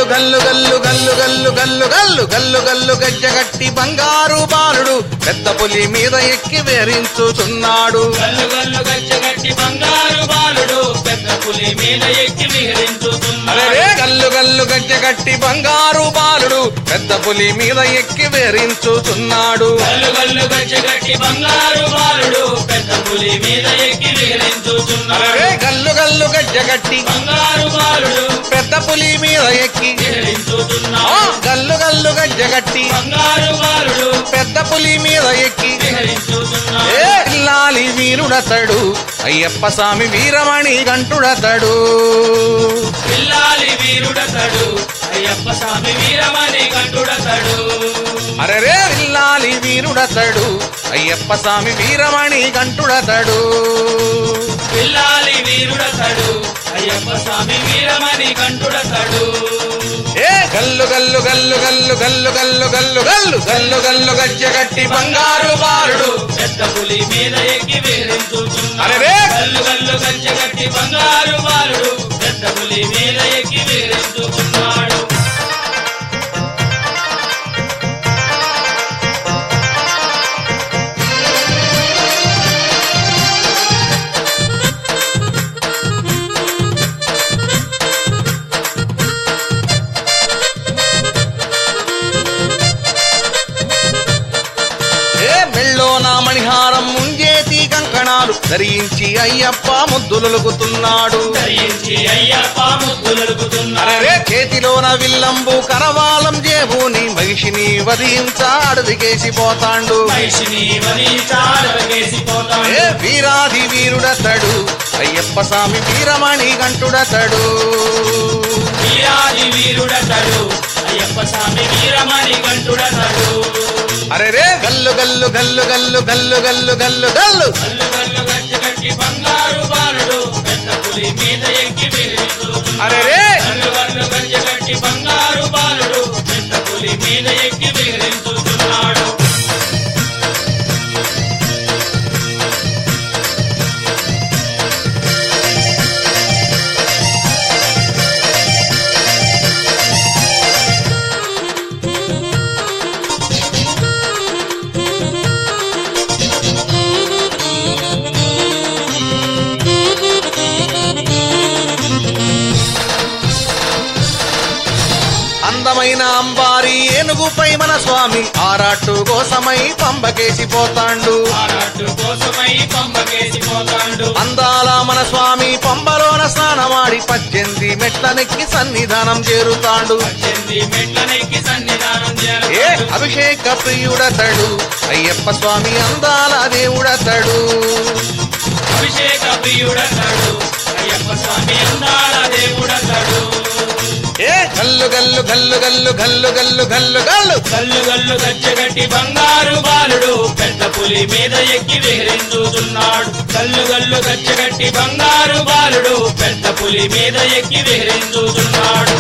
గల్లు గల్లు గల్లు గల్లు గల్లు గల్లు గల్లు గల్లు గజ్జగట్టి బంగారు బాలుడు పెద్ద పులి మీద ఎక్కి వేరించుచున్నాడు గల్లు గల్లు గచ్చగట్టి బంగారు బాలుడు పెద్ద పులి మీద ఎక్కి విహరించుతున్నాడు అరే గల్లు గల్లు గజ్జగట్టి బంగారు బాలుడు పెద్ద పులి మీద ఎక్కి వేరించుచున్నాడు గల్లు గల్లు గచ్చగట్టి బంగారు బాలుడు పెద్ద పులి మీద ఎక్కి విహరించుతున్నాడు అరే గల్లు గల్లు గజ్జగట్టి బంగారు బాలుడు పెద్ద పులి మీద ఎక్కి ఆ, విహరించుతున్నాడు గల్లు గల్లు గజ్జగట్టి బంగారు బాలుడు పెద్ద పులి మీద ఎక్కి విహరించుతున్నాడు ఏ పిల్లాలి వీరుడతడు అయ్యప్ప స్వామి వీరమణి గంటుడతడు పిల్లాలి వీరుడతడు అయ్యప్ప స్వామి వీరమణి కంటుడతడు అరరే పిల్లాలి వీరుడతడు అయ్యప్ప స్వామి వీరమణి గంటుడతడు పిల్లాలి వీరుడతడు అయ్యప్ప స్వామి వీరమణి కంటుడతడు ఏ గల్లు గల్లు గల్లు గల్లు గల్లు గల్లు గల్లు గల్లు గల్లు గల్లు గజ్జగట్టి బంగారు బాలుడు పెద్ద పులి మీద ఎక్కి విహరించుతున్నాడు అరెరే! గల్లు గల్లు గచ్చగట్టి బంగారు బాలుడు పెద్ద పులి మీద ఎక్కి విహరించుతున్నాడు ఏ మెళ్ళో నా మణిహారం ముంజేతి కంకణాలు ధరించి అయ్యప్ప ముద్దులొలుకుతున్నాడు ధరించి అయ్యప్ప ముద్దులరుకుతున్నాడు అరే చేతిలోన విల్లంబు కరవాలం జేబుని మహిషిని వధించ అడవికేసి పోతాండు మహిషిని వరించాడకేసిపోతాడు ఏ వీరాది వీరుడతడు అయ్యప్ప స్వామి వీరమణి గంటుడతడు వీరాది వీరుడతడు అయ్యప్ప స్వామి వీరమణి కంటుడతడు అరే రే గల్లు గల్లు గల్లు గల్లు గల్లు గల్లు గల్లు గల్లు కల్లు కల్లు గచ్చగట్టి బంగారు బాలుడు పెద్ద పులి మీద ఎక్కి విహరించుతున్నాడు అరే రే కల్లు కల్లు గచ్చగట్టి బంగారు బాలుడు పెద్ద పులి మీద ఎక్కి విహరించుతున్నాడు అందమైన అంబారి ఏనుగుపై మన స్వామి ఆరాటు కోసమై పంబకేసి పోతాండు ఆరాటు కోసమై పంపకేసిపోతాడు అందాల మన స్వామి పంబలోన స్నానమాడి పద్దెనిమిది మెట్లనెక్కి సన్నిధానం చేరుతాండు పద్దెనిమిది మెట్లనెక్కి సన్నిధానం ఏ చేరుతాడు అభిషేక ప్రియుడతడు అయ్యప్ప స్వామి అందాల దేవుడతడు అభిషేక ప్రియుడతడు అయ్యప్ప స్వామి అందాల దేవుడతడు ఏ గల్లు గల్లు గల్లు గల్లు గల్లు గల్లు గల్లు గల్లు కల్లు గల్లు గచ్చగట్టి బంగారు బాలుడు పెద్ద పులి మీద ఎక్కి విహరించుతున్నాడు కల్లు గల్లు గచ్చగట్టి బంగారు బాలుడు పెద్ద పులి మీద ఎక్కి విహరించుతున్నాడు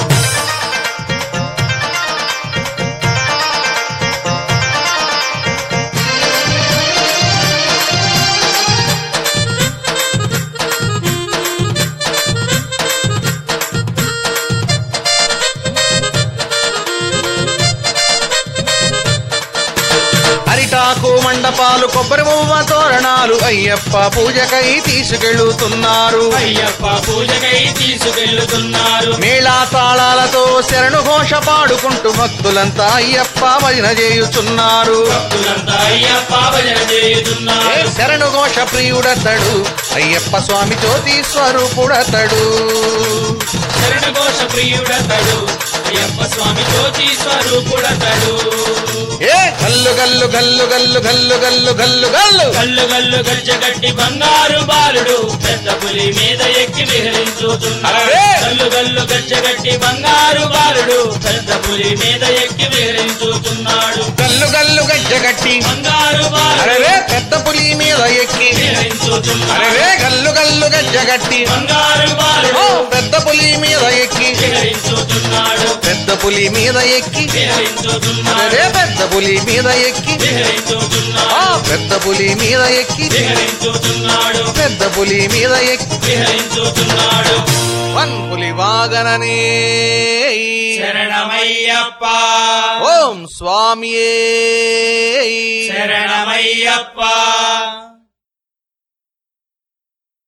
అరిటాకు మండపాలు కొబ్బరి మువ్వ తోరణాలు అయ్యప్ప పూజకై తీసుకెళ్తున్నారు అయ్యప్ప పూజకై తీసుకెళ్తున్నారు మేళా తాళాలతో శరణు ఘోష పాడుకుంటూ భక్తులంతా అయ్యప్ప భజన చేయుచున్నారు భక్తులంతా అయ్యప్ప భజన ఏ చేయుతున్నారు శరణు ఘోష ప్రియుడతడు అయ్యప్ప స్వామి జ్యోతి స్వరూపుడతడు శరణ ఘోష ప్రియుడతడు అయ్యప్ప స్వామి జ్యోతి స్వరూపుడతడు ఏ గల్లు గల్లు గల్లు గల్లు గల్లు గల్లు గల్లు గల్లు కల్లు గల్లు గజ్జగట్టి బంగారు బాలుడు పెద్ద పులి మీద ఎక్కి విహరించుతున్నాడు అరే! కల్లు గల్లు గజ్జగట్టి బంగారు బాలుడు పెద్ద పులి మీద ఎక్కి విహరించుతున్నాడు గల్లు గల్లు గజ్జగట్టి బంగారు బాలుడు అరే పెద్ద పులి మీద ఎక్కి విహరించుతున్నాడు అరే గల్లు గల్లు గజ్జగట్టి బంగారు ఓ, బాలుడు పెద్ద పులి మీద ఎక్కి విహరించుతున్నాడు పెద్ద పులి మీద ఎక్కి విహరించుతున్నాడు అరే పెద్ద పులి మీద ఎక్కి ఆ విహరించుతున్నాడు పెద్ద పులి మీద ఎక్కి విహరించుతున్నాడు పెద్ద పులి మీద ఎక్కి విహరించుతున్నాడు వన్ పులి వాగననే శరణమయ్యప్ప ఓం స్వామియే శరణమయ్యప్ప